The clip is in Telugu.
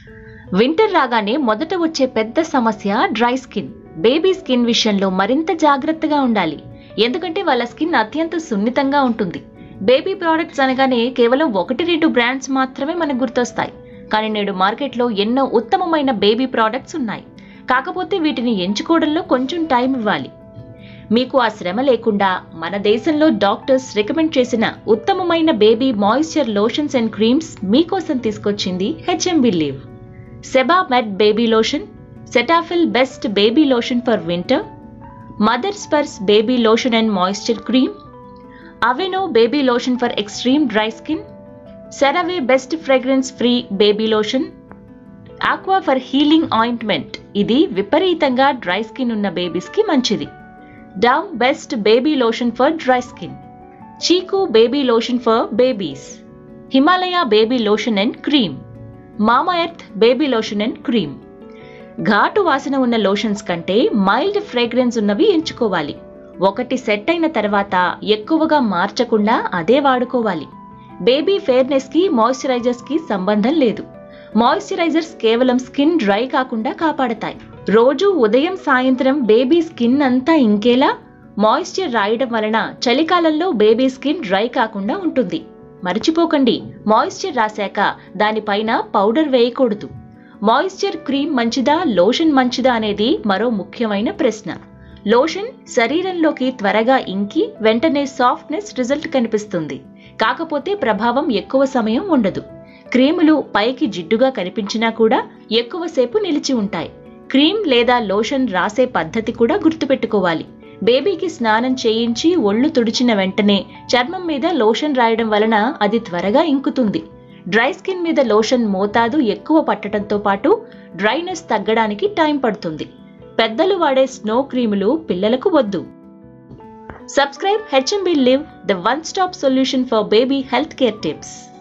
వింటర్ రాగానే మొదట వచ్చే పెద్ద సమస్య డ్రై స్కిన్ బేబీ స్కిన్ విషయంలో మరింత జాగ్రత్తగా ఉండాలి ఎందుకంటే వాళ్ళ స్కిన్ అత్యంత సున్నితంగా ఉంటుంది బేబీ ప్రోడక్ట్స్ అనగానే కేవలం ఒకటి రెండు బ్రాండ్స్ మాత్రమే మనకు గుర్తొస్తాయి కానీ నేడు మార్కెట్లో ఎన్నో ఉత్తమమైన బేబీ ప్రోడక్ట్స్ ఉన్నాయి కాకపోతే వీటిని ఎంచుకోవడంలో కొంచెం టైం ఇవ్వాలి మీకు ఆ శ్రమ లేకుండా మన దేశంలో డాక్టర్స్ రికమెండ్ చేసిన ఉత్తమమైన baby moisture lotions and creams మీకోసం తీసుకొచ్చింది HMB live Sebamed baby lotion Cetaphil best baby lotion for winter mother Sparsh baby lotion and moisture cream Aveeno baby lotion for extreme dry skin CeraVe best fragrance free baby lotion Aquaphor healing ointment ఇది విపరీతంగా డ్రై స్కిన్ ఉన్న బేబీస్కి మంచిది Dove best baby lotion for dry skin Chicco baby lotion for babies Himalaya baby lotion and cream Mamaearth baby lotion and cream ఘాటు వాసన ఉన్న లోషన్స్ కంటే మైల్డ్ ఫ్రేగ్రెన్స్ ఉన్నవి ఎంచుకోవాలి ఒకటి సెట్ అయిన తర్వాత ఎక్కువగా మార్చకుండా అదే వాడుకోవాలి బేబీ ఫెయిర్నెస్ కి మాయిశ్చరైజర్స్ కి సంబంధం లేదు మాయిశ్చరైజర్స్ కేవలం స్కిన్ డ్రై కాకుండా కాపాడతాయి రోజు ఉదయం సాయంత్రం బేబీ స్కిన్ అంతా ఇంకేలా మాయిశ్చర్ రాయడం వలన చలికాలంలో బేబీ స్కిన్ డ్రై కాకుండా ఉంటుంది మర్చిపోకండి మాయిశ్చర్ రాశాక దానిపైన పౌడర్ వేయకూడదు మాయిశ్చర్ క్రీమ్ మంచిదా లోషన్ మంచిదా అనేది మరో ముఖ్యమైన ప్రశ్న లోషన్ శరీరంలోకి త్వరగా ఇంకి వెంటనే సాఫ్ట్నెస్ రిజల్ట్ కనిపిస్తుంది కాకపోతే ప్రభావం ఎక్కువ సమయం ఉండదు క్రీములు పైకి జిడ్డుగా కనిపించినా కూడా ఎక్కువసేపు నిలిచి ఉంటాయి క్రీమ్ లేదా లోషన్ రాసే పద్ధతి కూడా గుర్తుపెట్టుకోవాలి బేబీకి స్నానం చేయించి ఒళ్ళు తుడిచిన వెంటనే చర్మం మీద లోషన్ రాయడం వలన అది త్వరగా ఇంకుతుంది డ్రై స్కిన్ మీద లోషన్ మోతాదు ఎక్కువ పట్టడంతో పాటు డ్రైనెస్ తగ్గడానికి టైం పడుతుంది పెద్దలు వాడే స్నో క్రీములు పిల్లలకు వద్దు subscribe HMB live the one stop solution for baby health care tips